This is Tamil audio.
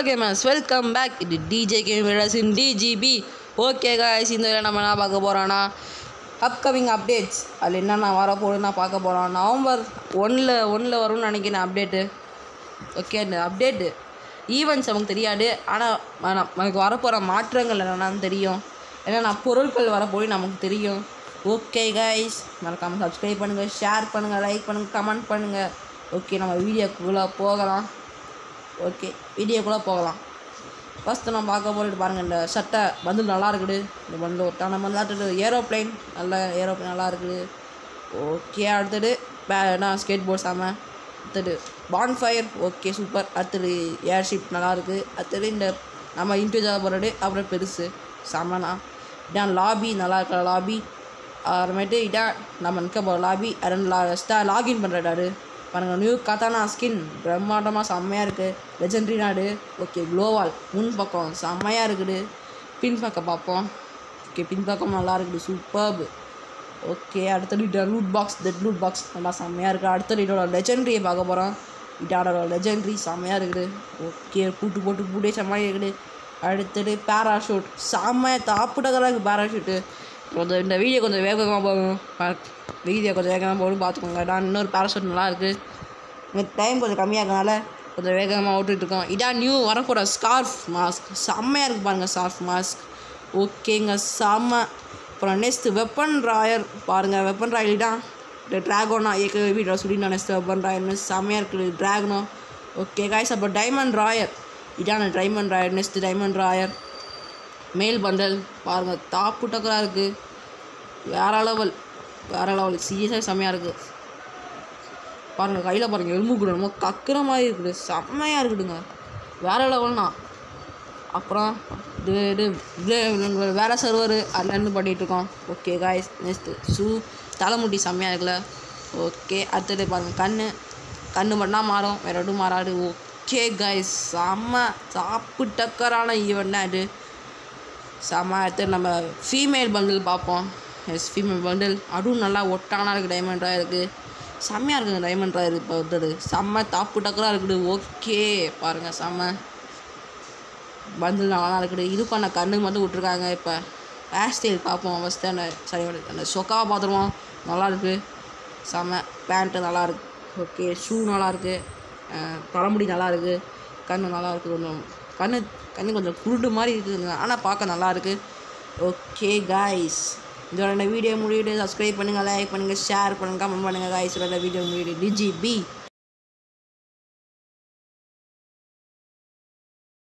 கேமர்ஸ் வெல்கம் பேக் இது DJ gamers in DGP okay guys இந்த வேலை நம்ம என்ன பார்க்க போகிறோன்னா அப்கமிங் அப்டேட்ஸ் அதில் என்னென்ன வரப்போகுது நான் பார்க்க போகிறோம் நவம்பர் ஒன்றில் ஒன்றில் வரும்னு நினைக்கிறேன் அப்டேட்டு ஓகே இந்த அப்டேட்டு ஈவெண்ட்ஸ் நமக்கு தெரியாது ஆனால் நமக்கு வரப்போகிற மாற்றங்கள் என்னென்னு தெரியும் என்னென்ன பொருட்கள் வரப்போய் நமக்கு தெரியும் ஓகே கைஸ் மறக்காமல் சப்ஸ்கிரைப் பண்ணுங்கள் ஷேர் பண்ணுங்கள் லைக் பண்ணுங்கள் கமெண்ட் பண்ணுங்கள் ஓகே நம்ம வீடியோக்குள்ளே போகலாம் ஓகே வீடியோக்குள்ளே போகலாம் ஃபஸ்ட்டு நம்ம பார்க்க போகிறது பாருங்கள் இந்த சட்டை பண்டில் நல்லா இருக்குது இந்த பண்டில் ஒட்டான பண்டில் ஏரோப்ளைன் நல்ல ஏரோப்ளைன் நல்லா இருக்குது ஓகே அடுத்தது என்ன ஸ்கேட் போர்ட் சாம அடுத்தது பான்ஃபயர் ஓகே சூப்பர் அடுத்தது ஏர்ஷிப் நல்லா இருக்குது அடுத்தது இந்த நம்ம இன்டிவிஜுவலாக போகிறது அப்புறம் பெருசு செம்மண்ணா இதான் லாபி நல்லா இருக்கிற லாபி அப்புறமேட்டு இதான் நம்ம நிற்க போகிற லாபி ரெண்டு லா ஸ்டா லாகின் பண்ணுறாரு பாருங்கள் நியூ கதானா ஸ்கின் பிரம்மாண்டமாக செம்மையாக இருக்குது லெஜெண்ட்ரி நாடு ஓகே க்ளோவால் முன் பக்கம் செம்மையாக இருக்குது பின் பக்கம் பார்ப்போம் ஓகே பின் பக்கம் நல்லா இருக்குது சூப்பர்பு ஓகே அடுத்தது இட லூட் பாக்ஸ் டெட் லூட் பாக்ஸ் நல்லா செம்மையாக இருக்குது அடுத்தது இதோட லெஜெண்ட்ரியை பார்க்க போகிறோம் இதோட லெஜெண்ட்ரி செம்மையாக இருக்குது ஓகே பூட்டு போட்டு பூட்டே செம்மையாக இருக்குது அடுத்தது பேராஷூட் செம்மையாக தாப்புடகராக இருக்குது பேராஷூட்டு கொஞ்சம் இந்த வீடியோ கொஞ்சம் வேகமாக போகும் வீடியோ கொஞ்சம் வேகமாக போகும் பார்த்துக்கோங்க நான் இன்னொரு பேராஷூட் நல்லா இருக்குது இங்கே டைம் கொஞ்சம் கம்மியாக இருக்கனால கொஞ்சம் வேகமாக ஓட்டிகிட்டு இருக்கோம் இதான் நியூ வரப்போகிற ஸ்கார்ஃப் மாஸ்க் செம்மையாக இருக்குது பாருங்கள் ஸ்கார்ஃப் மாஸ்க் ஓகேங்க செம்ம அப்புறம் நெக்ஸ்ட்டு வெப்பன் ராயர் பாருங்கள் வெப்பன் ராயர் தான் இந்த ட்ராகோனா ஏற்கனவே வீட்டில் சொல்லி நான் நெக்ஸ்ட் வெப்பன் ராயர்னு செம்மையாக இருக்குது ட்ராகனோ ஓகே காய்ஸ் அப்போ டைமண்ட் ராயர் இதான diamond rare next diamond rare male bundle பாருங்கள் தாப்பு டக்கராக இருக்குது வேறு லெவல் வேறு லெவல் சீரியஸாக செம்மையாக இருக்குது பாருங்கள் கையில் பாருங்கள் எலும்பு கூட ரொம்ப கக்குற மாதிரி இருக்குது செம்மையாக இருக்குதுங்க வேறு லெவல்னா அப்புறம் இது இது இது வேறு சர்வர் அதுலேருந்து பண்ணிகிட்ருக்கோம் ஓகே காய்ஸ் நெக்ஸ்ட்டு ஷூ தலைமுடி செம்மையாக இருக்குல்ல ஓகே அடுத்தது பாருங்கள் கண் கண் மட்டும் மாறும் வேறு எதுவும் மாறாது ஓகே காய்ஸ் செம்ம சாப்பு டக்கரான ஈவெண்ட் தான் இது செம்ம அடுத்து நம்ம ஃபீமேல் பண்டில் பார்ப்போம் எஸ் ஃபீமேல் பண்டில் அதுவும் நல்லா ஒட்டானா இருக்குது டைமண்டாக இருக்குது செம்மையாக இருக்குங்க டைமண்டாக இருக்குது இப்போ வந்தது செம்ம தாப்பு டக்கராக இருக்குது ஓகே பாருங்கள் செம்ம பண்டில் நல்லா இருக்குது இது பண்ண கண்ணுக்கு மட்டும் விட்ருக்காங்க இப்போ ஹேர் ஸ்டைல் பார்ப்போம் ஃபஸ்ட்டு அந்த சரி அந்த சொக்காவை பார்த்துருவோம் நல்லா இருக்குது செம்ம பேண்ட்டு நல்லா இருக்கு ஓகே ஷூ நல்லா இருக்குது தலைமுடி நல்லா இருக்குது கண் நல்லா இருக்குது கொஞ்சம் கண் கண் கொஞ்சம் குருடு மாதிரி இருக்குதுங்க ஆனால் பார்க்க நல்லா இருக்குது ஓகே காய்ஸ் இதோட இந்த வீடியோ முடிவிட்டு சப்ஸ்கிரைப் பண்ணுங்கள் லைக் பண்ணுங்கள் ஷேர் பண்ணுங்கள் கமெண்ட் பண்ணுங்கள் காய்ஸ் இதோட வீடியோ முடிவிட்டு டிஜிபி